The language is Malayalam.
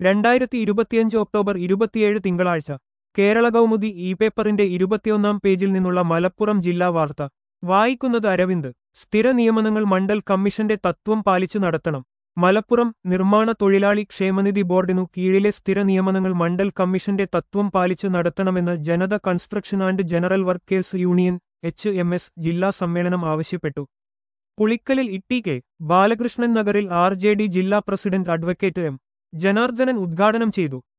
രണ്ടായിരത്തി ഇരുപത്തിയഞ്ച് ഒക്ടോബർ ഇരുപത്തിയേഴ് തിങ്കളാഴ്ച കേരള കൗമുദി ഇ പേപ്പറിന്റെ ഇരുപത്തിയൊന്നാം പേജിൽ നിന്നുള്ള മലപ്പുറം ജില്ലാ വാർത്ത വായിക്കുന്നത് അരവിന്ദ് സ്ഥിര നിയമനങ്ങൾ മണ്ഡൽ കമ്മീഷന്റെ തത്വം പാലിച്ചു നടത്തണം മലപ്പുറം നിർമ്മാണ തൊഴിലാളി ക്ഷേമനിധി ബോർഡിനു കീഴിലെ സ്ഥിര നിയമനങ്ങൾ മണ്ഡൽ കമ്മീഷന്റെ തത്വം പാലിച്ചു നടത്തണമെന്ന് Janata construction and general workers union H M S ജില്ലാ സമ്മേളനം ആവശ്യപ്പെട്ടു പുളിക്കലിൽ ഇട്ടി കെ ബാലകൃഷ്ണൻ നഗറിൽ ആർ ജെ ഡി ജില്ലാ പ്രസിഡന്റ് അഡ്വക്കേറ്റ് എം ജനാർദ്ദനൻ ഉദ്ഘാടനം ചെയ്തു